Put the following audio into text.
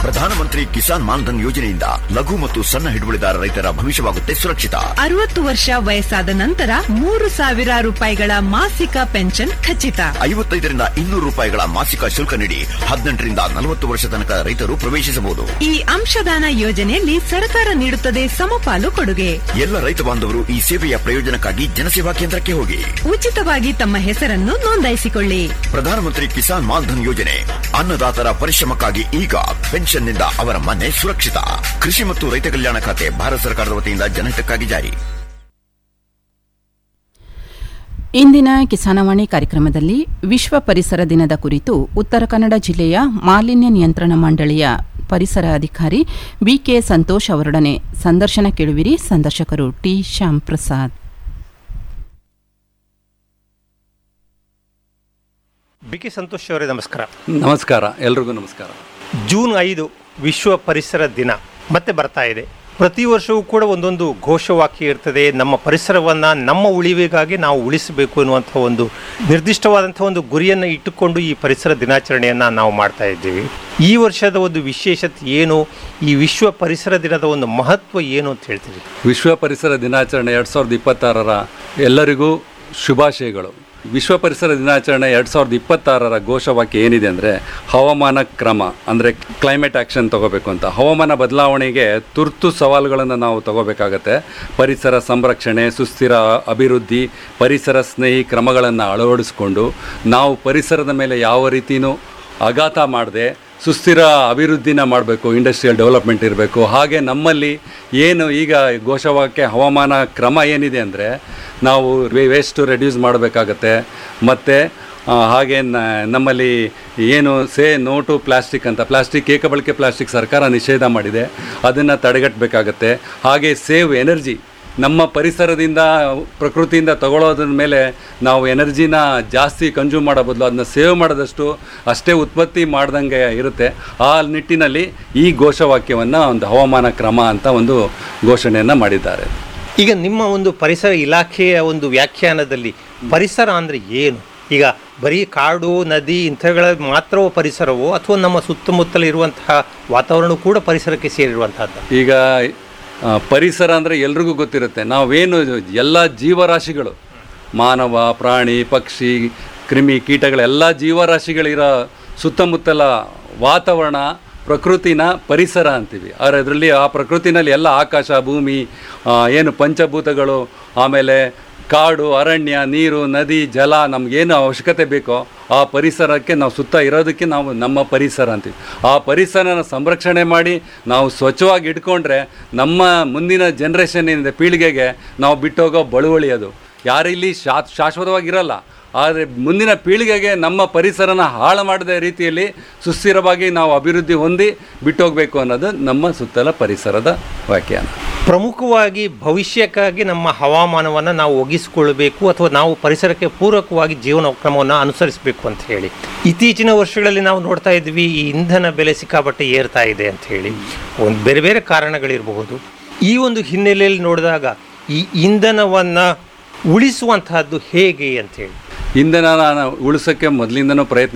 ಪ್ರಧಾನಮಂತ್ರಿ ಕಿಸಾನ್ ಮಾನ್ಧನ್ ಯೋಜನೆಯಿಂದ ಲಘು ಮತ್ತು ಸಣ್ಣ ಹಿಡುವಳಿದಾರ ರೈತರ ಭವಿಷ್ಯವಾಗುತ್ತೆ ಸುರಕ್ಷಿತ ಅರವತ್ತು ವರ್ಷ ವಯಸ್ಸಾದ ನಂತರ ಮೂರು ಸಾವಿರ ರೂಪಾಯಿಗಳ ಮಾಸಿಕ ಪೆನ್ಷನ್ ಖಚಿತ ಐವತ್ತೈದರಿಂದ ಇನ್ನೂರು ರೂಪಾಯಿಗಳ ಮಾಸಿಕ ಶುಲ್ಕ ನೀಡಿ ಹದಿನೆಂಟರಿಂದ ನಲವತ್ತು ವರ್ಷ ತನಕ ರೈತರು ಪ್ರವೇಶಿಸಬಹುದು ಈ ಅಂಶದಾನ ಯೋಜನೆಯಲ್ಲಿ ಸರ್ಕಾರ ನೀಡುತ್ತದೆ ಸಮಪಾಲು ಕೊಡುಗೆ ಎಲ್ಲ ರೈತ ಬಾಂಧವರು ಈ ಸೇವೆಯ ಪ್ರಯೋಜನಕ್ಕಾಗಿ ಜನಸೇವಾ ಕೇಂದ್ರಕ್ಕೆ ಹೋಗಿ ಉಚಿತವಾಗಿ ತಮ್ಮ ಹೆಸರನ್ನು ನೋಂದಾಯಿಸಿಕೊಳ್ಳಿ ಪ್ರಧಾನಮಂತ್ರಿ ಕಿಸಾನ್ ಮಾನ್ಧನ್ ಯೋಜನೆ ಅನ್ನದಾತರ ಪರಿಶ್ರಮಕ್ಕಾಗಿ ಈಗ ಪೆನ್ಷನ್ನಿಂದ ಅವರ ಮನೆ ಸುರಕ್ಷಿತ ಕೃಷಿ ಮತ್ತು ರೈತ ಕಲ್ಯಾಣ ಖಾತೆ ಭಾರತ ಸರ್ಕಾರದ ವತಿಯಿಂದ ಜನಹಿತಕ್ಕಾಗಿ ಜಾರಿ ಇಂದಿನ ಕಿಸಾನವಾಣಿ ಕಾರ್ಯಕ್ರಮದಲ್ಲಿ ವಿಶ್ವ ಪರಿಸರ ದಿನದ ಕುರಿತು ಉತ್ತರ ಕನ್ನಡ ಜಿಲ್ಲೆಯ ಮಾಲಿನ್ಯ ನಿಯಂತ್ರಣ ಮಂಡಳಿಯ ಪರಿಸರ ಅಧಿಕಾರಿ ಬಿಕೆ ಸಂತೋಷ್ ಅವರೊಡನೆ ಸಂದರ್ಶನ ಕೇಳುವಿರಿ ಸಂದರ್ಶಕರು T Shyam Prasad B K Santosh ಅವರೇ ನಮಸ್ಕಾರ ನಮಸ್ಕಾರ ಎಲ್ರಿಗೂ ನಮಸ್ಕಾರ ಜೂನ್ ಐದು ವಿಶ್ವ ಪರಿಸರ ದಿನ ಮತ್ತೆ ಬರ್ತಾ ಇದೆ ಪ್ರತಿ ವರ್ಷವೂ ಕೂಡ ಒಂದೊಂದು ಘೋಷವಾಕ್ಯ ಇರ್ತದೆ ನಮ್ಮ ಪರಿಸರವನ್ನು ನಮ್ಮ ಉಳಿವಿಗಾಗಿ ನಾವು ಉಳಿಸಬೇಕು ಎನ್ನುವಂಥ ಒಂದು ನಿರ್ದಿಷ್ಟವಾದಂಥ ಒಂದು ಗುರಿಯನ್ನು ಇಟ್ಟುಕೊಂಡು ಈ ಪರಿಸರ ದಿನಾಚರಣೆಯನ್ನು ನಾವು ಮಾಡ್ತಾ ಇದ್ದೀವಿ ಈ ವರ್ಷದ ಒಂದು ವಿಶೇಷತೆ ಏನು ಈ ವಿಶ್ವ ಪರಿಸರ ದಿನದ ಒಂದು ಮಹತ್ವ ಏನು ಅಂತ ಹೇಳ್ತೀವಿ ವಿಶ್ವ ಪರಿಸರ ದಿನಾಚರಣೆ ಎರಡು ಸಾವಿರದ ಇಪ್ಪತ್ತಾರರ ಎಲ್ಲರಿಗೂ ಶುಭಾಶಯಗಳು ವಿಶ್ವ ಪರಿಸರ ದಿನಾಚರಣೆ ಎರಡು ಸಾವಿರದ ಇಪ್ಪತ್ತಾರರ ಘೋಷವಾಕ್ಯ ಏನಿದೆ ಅಂದರೆ ಹವಾಮಾನ ಕ್ರಮ ಅಂದರೆ ಕ್ಲೈಮೇಟ್ ಆ್ಯಕ್ಷನ್ ತಗೋಬೇಕು ಅಂತ ಹವಾಮಾನ ಬದಲಾವಣೆಗೆ ತುರ್ತು ಸವಾಲುಗಳನ್ನು ನಾವು ತಗೋಬೇಕಾಗತ್ತೆ ಪರಿಸರ ಸಂರಕ್ಷಣೆ ಸುಸ್ಥಿರ ಅಭಿವೃದ್ಧಿ ಪರಿಸರ ಸ್ನೇಹಿ ಕ್ರಮಗಳನ್ನು ಅಳವಡಿಸ್ಕೊಂಡು ನಾವು ಪರಿಸರದ ಮೇಲೆ ಯಾವ ರೀತಿಯೂ ಆಘಾತ ಮಾಡದೆ ಸುಸ್ಥಿರ ಅಭಿವೃದ್ಧಿನ ಮಾಡಬೇಕು ಇಂಡಸ್ಟ್ರಿಯಲ್ ಡೆವಲಪ್ಮೆಂಟ್ ಇರಬೇಕು ಹಾಗೆ ನಮ್ಮಲ್ಲಿ ಏನು ಈಗ ಘೋಷವಾಕ್ಯ ಹವಾಮಾನ ಕ್ರಮ ಏನಿದೆ ಅಂದರೆ ನಾವು ವೇಸ್ಟ್ ರೆಡ್ಯೂಸ್ ಮಾಡಬೇಕಾಗತ್ತೆ ಮತ್ತು ಹಾಗೆ ನ- ನಮ್ಮಲ್ಲಿ ಏನು ಸೇ ನೋ ಟು ಪ್ಲಾಸ್ಟಿಕ್ ಅಂತ ಪ್ಲಾಸ್ಟಿಕ್ ಏಕಬಳಕೆ ಪ್ಲಾಸ್ಟಿಕ್ ಸರ್ಕಾರ ನಿಷೇಧ ಮಾಡಿದೆ ಅದನ್ನು ತಡೆಗಟ್ಟಬೇಕಾಗತ್ತೆ ಹಾಗೆ ಸೇವ್ ಎನರ್ಜಿ ನಮ್ಮ ಪರಿಸರದಿಂದ ಪ್ರಕೃತಿಯಿಂದ ತಗೊಳ್ಳೋದ್ರ ಮೇಲೆ ನಾವು ಎನರ್ಜಿನ ಜಾಸ್ತಿ ಕನ್ಸ್ಯೂಮ್ ಮಾಡೋ ಬದಲು ಅದನ್ನ ಸೇವ್ ಮಾಡೋದಷ್ಟು ಅಷ್ಟೇ ಉತ್ಪತ್ತಿ ಮಾಡ್ದಂಗೆ ಇರುತ್ತೆ ಆ ನಿಟ್ಟಿನಲ್ಲಿ ಈ ಘೋಷವಾಕ್ಯವನ್ನು ಒಂದು ಹವಾಮಾನ ಕ್ರಮ ಅಂತ ಒಂದು ಘೋಷಣೆಯನ್ನು ಮಾಡಿದ್ದಾರೆ ಈಗ ನಿಮ್ಮ ಒಂದು ಪರಿಸರ ಇಲಾಖೆಯ ಒಂದು ವ್ಯಾಖ್ಯಾನದಲ್ಲಿ ಪರಿಸರ ಅಂದರೆ ಏನು ಈಗ ಬರೀ ಕಾಡು ನದಿ ಇಂಥಗಳ ಮಾತ್ರವೋ ಪರಿಸರವೋ ಅಥವಾ ನಮ್ಮ ಸುತ್ತಮುತ್ತಲ ಇರುವಂತಹ ವಾತಾವರಣ ಕೂಡ ಪರಿಸರಕ್ಕೆ ಸೇರಿರುವಂತಹದ್ದು ಈಗ ಆ, ಪರಿಸರ ಅಂದರೆ ಎಲ್ರಿಗೂ ಗೊತ್ತಿರುತ್ತೆ ನಾವೇನು ಎಲ್ಲ ಜೀವರಾಶಿಗಳು ಮಾನವ ಪ್ರಾಣಿ ಪಕ್ಷಿ ಕ್ರಿಮಿ ಕೀಟಗಳೆಲ್ಲ ಜೀವರಾಶಿಗಳಿರೋ ಸುತ್ತಮುತ್ತಲ ವಾತಾವರಣ ಪ್ರಕೃತಿನ ಪರಿಸರ ಅಂತೀವಿ ಆದರೆ ಅದರಲ್ಲಿ ಆ ಪ್ರಕೃತಿನಲ್ಲಿ ಎಲ್ಲ ಆಕಾಶ ಭೂಮಿ ಆ, ಏನು ಪಂಚಭೂತಗಳು ಆಮೇಲೆ ಕಾಡು ಅರಣ್ಯ ನೀರು ನದಿ ಜಲ ನಮಗೇನು ಅವಶ್ಯಕತೆ ಬೇಕೋ ಆ ಪರಿಸರಕ್ಕೆ ನಾವು ಸುತ್ತ ಇರೋದಕ್ಕೆ ನಾವು ನಮ್ಮ ಪರಿಸರ ಅಂತೀವಿ ಆ ಪರಿಸರನ ಸಂರಕ್ಷಣೆ ಮಾಡಿ ನಾವು ಸ್ವಚ್ಛವಾಗಿ ಇಟ್ಕೊಂಡ್ರೆ ನಮ್ಮ ಮುಂದಿನ ಜನ್ರೇಷನ್ ಏನಿದೆ ಪೀಳಿಗೆಗೆ ನಾವು ಬಿಟ್ಟೋಗೋ ಬಳುವಳಿ ಅದು ಯಾರಿಲ್ಲಿ ಶಾ ಶಾಶ್ವತವಾಗಿರಲ್ಲ ಆದರೆ ಮುಂದಿನ ಪೀಳಿಗೆಗೆ ನಮ್ಮ ಪರಿಸರನ ಹಾಳು ಮಾಡದ ರೀತಿಯಲ್ಲಿ ಸುಸ್ಥಿರವಾಗಿ ನಾವು ಅಭಿವೃದ್ಧಿ ಹೊಂದಿ ಬಿಟ್ಟೋಗಬೇಕು ಅನ್ನೋದು ನಮ್ಮ ಸುತ್ತಲ ಪರಿಸರದ ವ್ಯಾಖ್ಯಾನ ಪ್ರಮುಖವಾಗಿ ಭವಿಷ್ಯಕ್ಕಾಗಿ ನಮ್ಮ ಹವಾಮಾನವನ್ನು ನಾವು ಒಗ್ಗಿಸಿಕೊಳ್ಬೇಕು ಅಥವಾ ನಾವು ಪರಿಸರಕ್ಕೆ ಪೂರಕವಾಗಿ ಜೀವನ ಕ್ರಮವನ್ನು ಅನುಸರಿಸಬೇಕು ಅಂತ ಹೇಳಿ ಇತ್ತೀಚಿನ ವರ್ಷಗಳಲ್ಲಿ ನಾವು ನೋಡ್ತಾ ಇದ್ವಿ ಈ ಇಂಧನ ಬೆಲೆ ಸಿಕ್ಕಾಪಟ್ಟೆ ಏರ್ತಾ ಇದೆ ಅಂತ ಹೇಳಿ ಒಂದು ಬೇರೆ ಬೇರೆ ಕಾರಣಗಳಿರಬಹುದು ಈ ಒಂದು ಹಿನ್ನೆಲೆಯಲ್ಲಿ ನೋಡಿದಾಗ ಈ ಇಂಧನವನ್ನು ಉಳಿಸುವಂತಹದ್ದು ಹೇಗೆ ಅಂತ ಹೇಳಿ ಇಂಧನ ಉಳಿಸೋಕ್ಕೆ ಮೊದಲಿಂದನೂ ಪ್ರಯತ್ನ